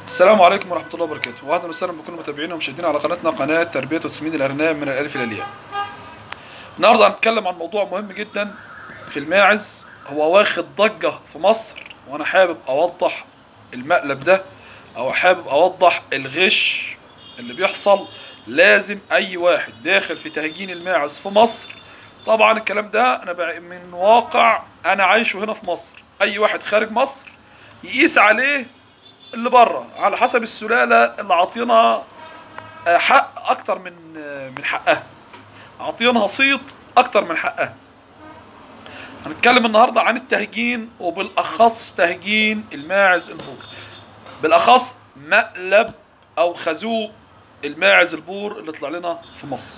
السلام عليكم ورحمة الله وبركاته وأهلا وسهلا بكل متابعينا ومشاهدينا على قناتنا قناة تربية وتسمين الأغنام من الألف إلى الياء. النهاردة هنتكلم عن موضوع مهم جدا في الماعز هو واخد ضجة في مصر وأنا حابب أوضح المقلب ده أو حابب أوضح الغش اللي بيحصل لازم أي واحد داخل في تهجين الماعز في مصر طبعا الكلام ده أنا بع- من واقع أنا عايشه هنا في مصر أي واحد خارج مصر يقيس عليه اللي بره على حسب السلاله اللي عاطينها آه، حق اكتر من آه، من حقها عاطينها صيت اكتر من حقها هنتكلم النهارده عن التهجين وبالاخص تهجين الماعز البور بالاخص مقلب او خازوق الماعز البور اللي طلع لنا في مصر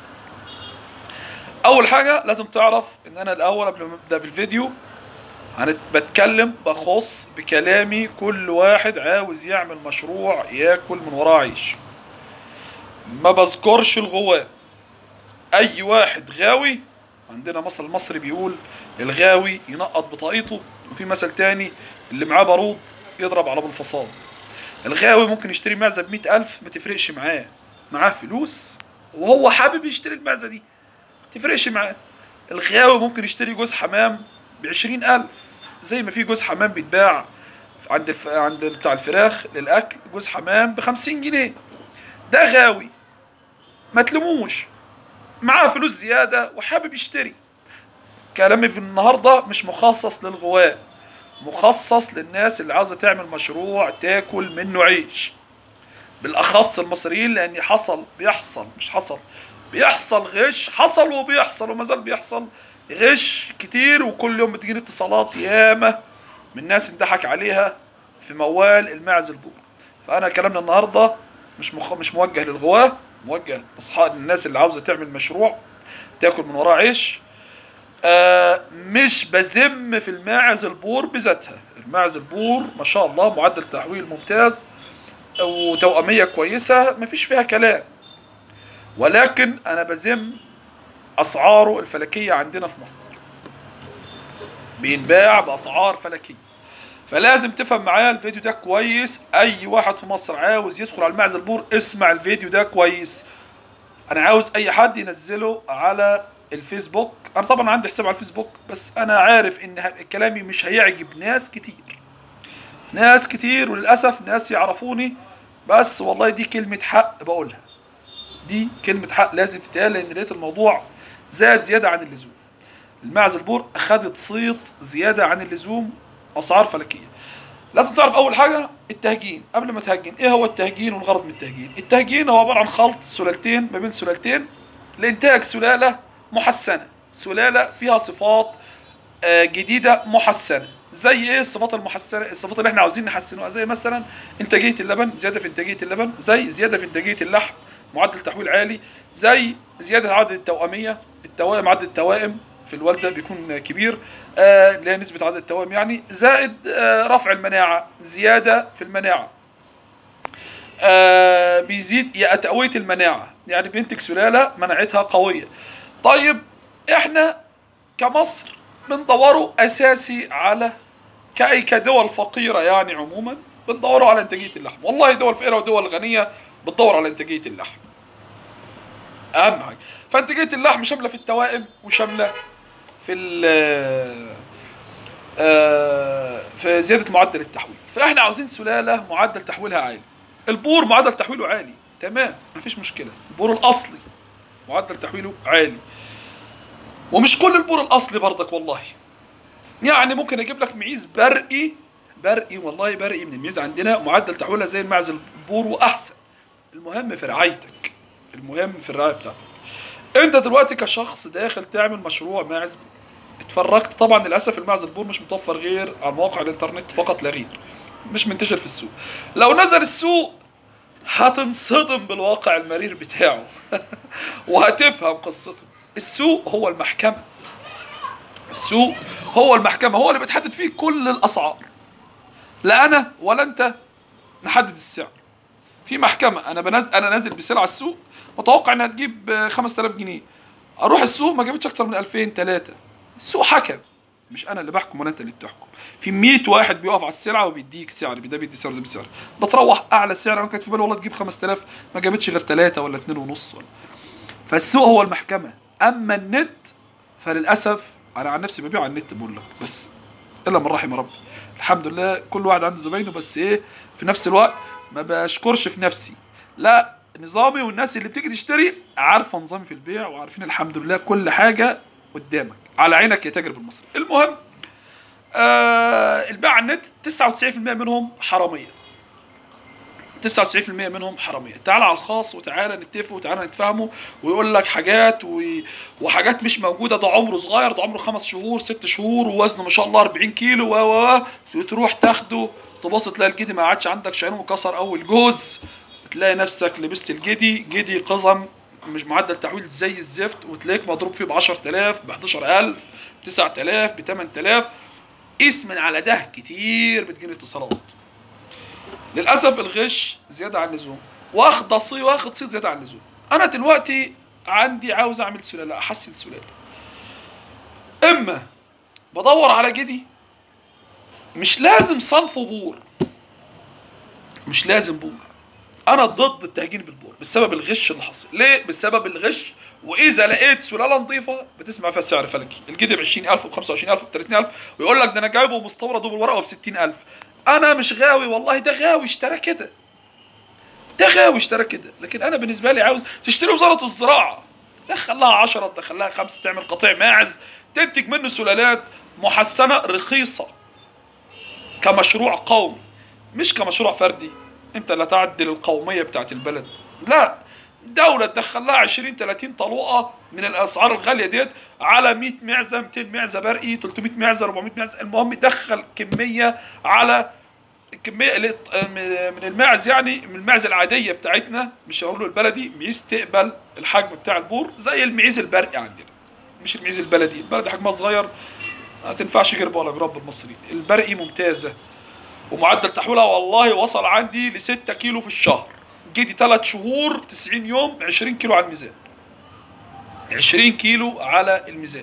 اول حاجه لازم تعرف ان انا الاول قبل ما ابدا بالفيديو انا بتكلم بخص بكلامي كل واحد عاوز يعمل مشروع ياكل من وراه عيش ما بذكرش الغواة اي واحد غاوي عندنا مثل مصري بيقول الغاوي ينقط بطاقيته وفي مثل تاني اللي معاه بارود يضرب على بالفصاد الغاوي ممكن يشتري معزة بمئة ألف ما تفرقش معاه معاه فلوس وهو حابب يشتري المعزة دي تفرقش معاه الغاوي ممكن يشتري جوز حمام بعشرين ألف زي ما في جوز حمام بيتباع عند الف... عند بتاع الفراخ للأكل جوز حمام بخمسين جنيه ده غاوي ما تلموش معاه فلوس زيادة وحابب يشتري كلامي في النهاردة مش مخصص للغواة مخصص للناس اللي عاوزة تعمل مشروع تاكل منه عيش بالاخص المصريين لان حصل بيحصل مش حصل بيحصل غش حصل وبيحصل وما زال بيحصل غش كتير وكل يوم بتجيني اتصالات ياما من ناس انضحك عليها في موال الماعز البور فانا كلامنا النهارده مش مخ... مش موجه للغواه موجه لاصحاب الناس اللي عاوزه تعمل مشروع تاكل من وراه عيش آه مش بذم في الماعز البور بذاتها الماعز البور ما شاء الله معدل تحويل ممتاز وتوأمية كويسة مفيش فيها كلام ولكن أنا بذم أسعاره الفلكية عندنا في مصر بينباع بأسعار فلكية فلازم تفهم معايا الفيديو ده كويس أي واحد في مصر عاوز يدخل على المعز البور اسمع الفيديو ده كويس أنا عاوز أي حد ينزله على الفيسبوك أنا طبعا عندي حساب على الفيسبوك بس أنا عارف إن ه- كلامي مش هيعجب ناس كتير ناس كتير وللأسف ناس يعرفوني بس والله دي كلمة حق بقولها دي كلمة حق لازم تتقال لأن لقيت الموضوع زاد زيادة عن اللزوم الماعز البور أخدت صيت زيادة عن اللزوم أسعار فلكية لازم تعرف أول حاجة التهجين قبل ما تهجن إيه هو التهجين والغرض من التهجين التهجين هو عبارة عن خلط سلالتين ما بين سلالتين لإنتاج سلالة محسنة سلالة فيها صفات آه، جديده محسنه زي ايه الصفات المحسنه الصفات اللي احنا عاوزين نحسنوها زي مثلا انتاجيه اللبن زياده في انتاجيه اللبن زي زياده في انتاجيه اللحم معدل تحويل عالي زي زياده عدد التوأميه التوائم عدد التوائم في الوالده بيكون كبير آه اللي هي نسبه عدد التوائم يعني زائد آه رفع المناعه زياده في المناعه آه بيزيد يا تقويه المناعه يعني بينتج سلاله مناعتها قويه طيب احنا كمصر بندوروا اساسي على كأي كدول فقيره يعني عموما بندوروا على انتاجيه اللحم والله دول فقيره ودول غنيه بتدور على انتاجيه اللحم اهم حاجه فانتاجيه اللحم شامله في التوائم وشامله في ال آه، في زياده معدل التحويل فاحنا عاوزين سلاله معدل تحويلها عالي البور معدل تحويله عالي تمام مفيش مشكله البور الاصلي معدل تحويله عالي ومش كل البور الاصلي برضك والله يعني ممكن اجيب لك معيز برقي برقي والله برقي من المعيز عندنا معدل تحويلها زي المعز البور واحسن المهم في رعايتك المهم في الرعايه بتاعتك انت دلوقتي كشخص داخل تعمل مشروع ماعز بور اتفرجت طبعا للاسف الماعز البور مش متوفر غير على مواقع الانترنت فقط لا غير مش منتشر في السوق لو نزل السوق هتنصدم بالواقع المرير بتاعه وهتفهم قصته السوق هو المحكمة السوق هو المحكمة هو اللي بتحدد فيه كل الأسعار لا أنا ولا أنت نحدد السعر في محكمة أنا بنزل أنا نازل بسلعة السوق متوقع إنها تجيب آه، 5000 جنيه أروح السوق ما جابتش أكتر من 2000 3 السوق حكم مش انا اللي بحكم ولا انت اللي بتحكم في 100 واحد بيقف على السلعه وبيديك سعر ده بيدي سعر ده بيدي سعر بتروح اعلى سعر انا كنت في بالي والله تجيب 5000 ما جابتش غير 3 ولا 2 ونص ولا فالسوق هو المحكمه اما النت فللاسف انا عن نفسي ببيع على النت بقول لك بس الا من رحم ربي الحمد لله كل واحد عنده زباينه بس ايه في نفس الوقت ما بشكرش في نفسي لا نظامي والناس اللي بتيجي تشتري عارفه نظامي في البيع وعارفين الحمد لله كل حاجه قدامك على عينك يا تاجر بالمصري المهم آه البيع على النت 99% منهم حراميه 99% منهم حراميه تعال على الخاص وتعالى نتفق وتعالى نتفاهموا ويقول لك حاجات و... وحاجات مش موجوده ده عمره صغير ده عمره خمس شهور ست شهور ووزنه ما شاء الله 40 كيلو و و و تروح تاخده تبص تلاقي الجدي ما قعدش عندك شعير وكسر اول جوز تلاقي نفسك لبست الجدي جدي قزم مش معدل تحويل زي الزفت وتلاقيك مضروب فيه ب 10000 ب 11000 ب 9000 ب 8000 قيس من على ده كتير بتجيني اتصالات للاسف الغش زياده عن اللزوم واخد صي واخد صيت زياده عن اللزوم انا دلوقتي عندي عاوز اعمل سلاله احسن سلاله اما بدور على جدي مش لازم صنف بور مش لازم بور انا ضد التهجين بالبور بسبب الغش اللي حصل ليه بسبب الغش واذا لقيت سلاله نظيفه بتسمع فيها سعر فلكي الجدي ب 20000 ب 25000 ب 30000 ويقول لك ده انا جايبه مستورد وبالورقه ب 60000 انا مش غاوي والله ده غاوي اشترى كده ده غاوي اشترى كده لكن انا بالنسبه لي عاوز تشتري وزاره الزراعه دخلها 10 دخلها خمسة تعمل قطيع ماعز تنتج منه سلالات محسنه رخيصه كمشروع قومي مش كمشروع فردي انت لا تعدل القوميه بتاعت البلد لا دولة تدخل لها 20 30 طلوقة من الأسعار الغالية ديت على 100 معزة 200 معزة برقي 300 معزة 400 معزة المهم دخل كمية على كمية اللي- من الماعز يعني من الماعز العادية بتاعتنا مش هقول له البلدي معيز تقبل الحجم بتاع البور زي المعيز البرقي عندنا مش المعيز البلدي البلدي حجمها صغير ما تنفعش غير ولا برب المصري البرقي ممتازة ومعدل تحويلها والله وصل عندي ل 6 كيلو في الشهر جيتي 3 شهور 90 يوم 20 كيلو على الميزان 20 كيلو على الميزان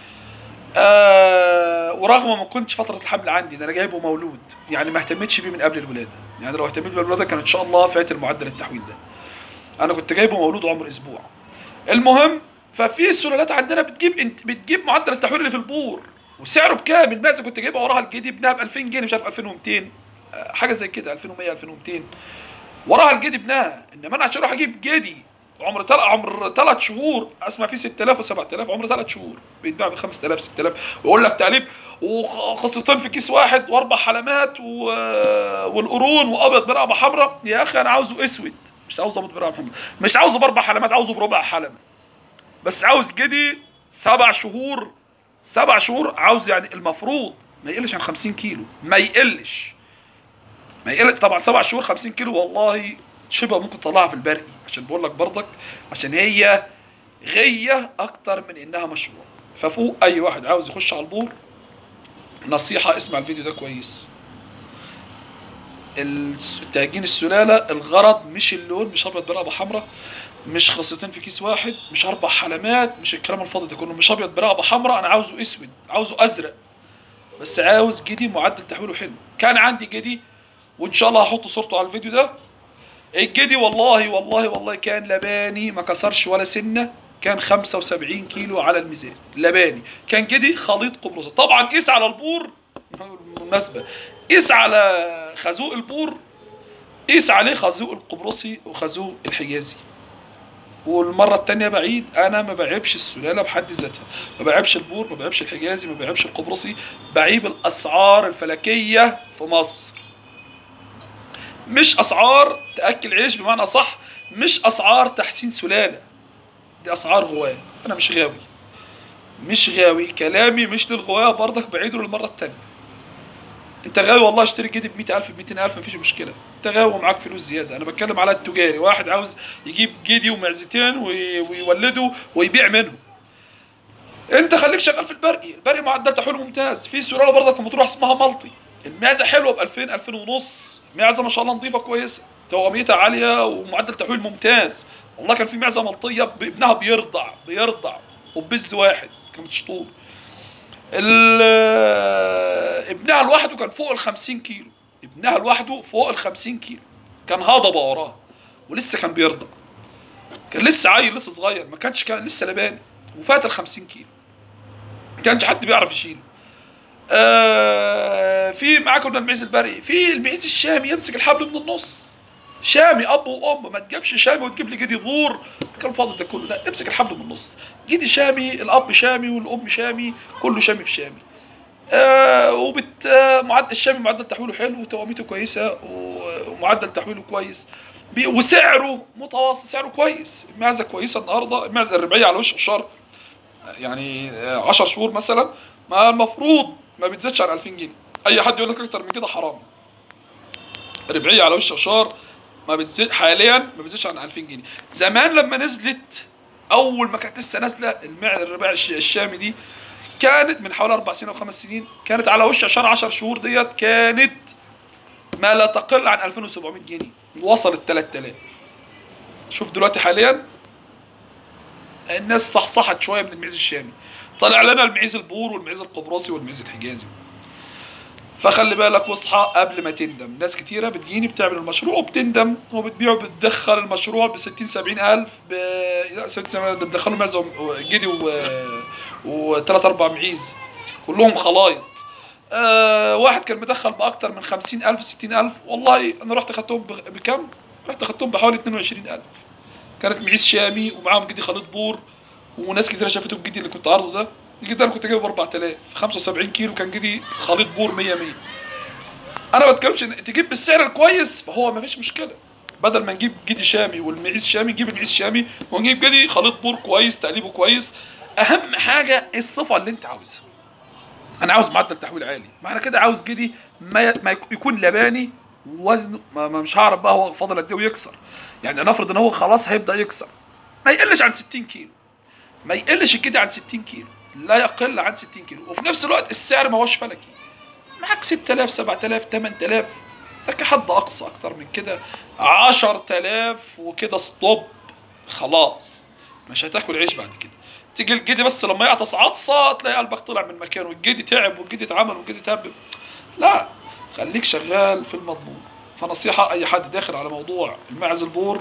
آه ورغم ما كنتش فترة الحمل عندي ده انا جايبه مولود يعني ما اهتمتش بيه من قبل الولادة يعني لو اهتميت بالولادة كان ان شاء الله فات المعدل التحويل ده انا كنت جايبه مولود عمر اسبوع المهم ففي سلالات عندنا بتجيب انت بتجيب معدل التحويل اللي في البور وسعره بكام المعزه كنت جايبها وراها الجدي ابنها ب 2000 جنيه مش عارف 2200 آه، حاجه زي كده 2100 2200 وراها الجدي ابنها انما انا عشان اروح اجيب جدي عمر تل... عمر ثلاث شهور اسمع فيه 6000 و7000 عمر ثلاث شهور بيتباع ب 5000 6000 ويقول لك تعليب وخصيتين في كيس واحد واربع حلمات و... والقرون وابيض برقبه حمراء يا اخي انا عاوزه اسود مش عاوزه ابيض برقبه حمراء مش عاوزه باربع حلمات عاوزه بربع حلمه بس عاوز جدي سبع شهور سبع شهور عاوز يعني المفروض ما يقلش عن 50 كيلو ما يقلش ما يقلش طبعا سبع شهور 50 كيلو والله شبه ممكن تطلعها في البرقي عشان بقول لك برضك عشان هي غيه اكتر من انها مشروع ففوق اي واحد عاوز يخش على البور نصيحه اسمع الفيديو ده كويس الس- تهجين السلاله الغرض مش اللون مش ابيض برقبه حمراء مش خصيتين في كيس واحد مش اربع حلمات مش الكلام الفاضي ده كله مش ابيض برقبه حمراء انا عاوزه اسود عاوزه ازرق بس عاوز جدي معدل تحويله حلو كان عندي جدي وان شاء الله هحط صورته على الفيديو ده الجدي والله والله والله كان لباني ما كسرش ولا سنه كان 75 كيلو على الميزان لباني كان جدي خليط قبرصي طبعا قيس على البور بالمناسبه قيس على خازوق البور قيس عليه خازوق القبرصي وخازوق الحجازي والمرة التانية بعيد أنا ما بعيبش السلالة بحد ذاتها ما بعيبش البور ما بعيبش الحجازي ما بعيبش القبرصي بعيب الأسعار الفلكية في مصر مش أسعار تأكل عيش بمعنى صح مش أسعار تحسين سلالة دي أسعار غواية أنا مش غاوي مش غاوي كلامي مش للغواية برضك بعيده للمرة التانية انت غاوي والله اشتري جدي ب 100000 ب 200000 مفيش مشكله انت غاوي ومعاك فلوس زياده انا بتكلم على التجاري واحد عاوز يجيب جدي ومعزتين وي- ويولده ويبيع منهم انت خليك شغال في البرقي البرقي معدل تحويله ممتاز في سلاله برضك مطروح اسمها مالطي المعزه حلوه ب 2000 2000 ونص معزه ما شاء الله نظيفه كويسه تواميتها عاليه ومعدل تحويل ممتاز والله كان في معزه ملطيه ب- ابنها بيرضع بيرضع وبز واحد كانت شطور ال- ابنها لوحده كان فوق ال 50 كيلو ابنها لوحده فوق ال 50 كيلو كان هضبه وراه ولسه كان بيرضع كان لسه عيل لسه صغير ما كانش كان لسه لباني وفات ال 50 كيلو ما كانش حد بيعرف يشيله آه في معاه كنا المعيز البري في المعيز الشامي يمسك الحبل من النص شامي اب وام ما تجيبش شامي وتجيب لي جدي بور كان فاضي ده كله لا امسك الحبل من النص جدي شامي الاب شامي والام شامي كله شامي في شامي آه وبت آه، معدل الشامي معدل تحويله حلو وتواميته كويسه و- ومعدل تحويله كويس بي- وسعره متوسط سعره كويس المعزه كويسه النهارده المعزه الربعيه على وش الشهر يعني 10 شهور مثلا ما المفروض ما بتزيدش عن 2000 جنيه اي حد يقول لك اكتر من كده حرام ربعيه على وش اشار ما بتزيد حاليا ما بتزيدش عن 2000 جنيه زمان لما نزلت اول ما كانت لسه نازله المع الرباعي الش- الشامي دي كانت من حوالي اربع سنين او خمس سنين كانت على وش اشار 10 شهور ديت كانت ما لا تقل عن 2700 جنيه وصلت 3000 شوف دلوقتي حاليا الناس صحصحت شويه من المعيز الشامي طلع لنا المعيز البور والمعيز القبرصي والمعيز الحجازي فخلي بالك واصحى قبل ما تندم ناس كتيرة بتجيني بتعمل المشروع وبتندم وبتبيع وبتدخل المشروع ب 60 70 ألف ب لا 60 70 ألف ده بتدخلوا معزة وجدي و وثلاث أربع معيز كلهم خلايط آه واحد كان مدخل بأكتر من 50 ألف 60 ألف والله أنا رحت أخدتهم بغ- بكم؟ رحت أخدتهم بحوالي 22 ألف كانت معيز شامي ومعاهم جدي خليط بور وناس كتير شافته الجدي اللي كنت عارضه ده الجدي ده انا كنت جايبه ب 4000 75 كيلو كان جدي خليط بور 100 100 انا ما بتكلمش ان تجيب بالسعر الكويس فهو ما فيش مشكله بدل ما نجيب جدي شامي والمعيز شامي نجيب المعيز شامي ونجيب جدي خليط بور كويس تقليبه كويس اهم حاجه الصفه اللي انت عاوزها انا عاوز معدل تحويل عالي معنى كده عاوز جدي ما, ما يك- يكون لباني وزنه ما ما مش هعرف بقى هو فاضل قد ايه ويكسر يعني نفرض ان هو خلاص هيبدا يكسر ما يقلش عن 60 كيلو ما يقلش الجدي عن 60 كيلو لا يقل عن 60 كيلو وفي نفس الوقت السعر ما هوش فلكي معاك 6000 7000 8000 ده كحد اقصى اكتر من كده 10000 وكده ستوب خلاص مش هتاكل عيش بعد كده تيجي الجدي بس لما يعطس عطسه تلاقي قلبك طلع من مكانه الجدي تعب والجدي اتعمل والجدي تهبب لا خليك شغال في المضمون فنصيحه اي حد داخل على موضوع المعز البور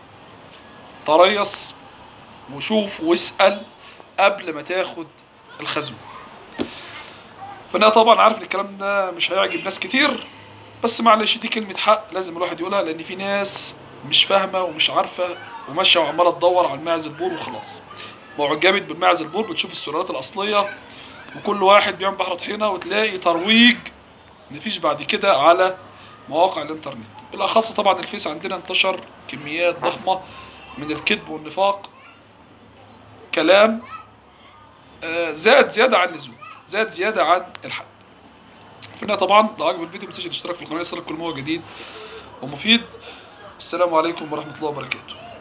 تريص وشوف واسال قبل ما تاخد الخزوه فانا طبعا عارف ان الكلام ده مش هيعجب ناس كتير بس معلش دي كلمة حق لازم الواحد يقولها لأن في ناس مش فاهمة ومش عارفة وماشية وعمالة تدور على الماعز البور وخلاص معجبت بالماعز البور بتشوف السلالات الأصلية وكل واحد بيعمل بحر طحينة وتلاقي ترويج مفيش بعد كده على مواقع الإنترنت بالأخص طبعا الفيس عندنا انتشر كميات ضخمة من الكذب والنفاق كلام آه، زاد زيادة عن اللزوم زاد زيادة عن الحد في النهاية طبعا لو عجب الفيديو متنساش الاشتراك في القناة يصلك كل ما هو جديد ومفيد السلام عليكم ورحمة الله وبركاته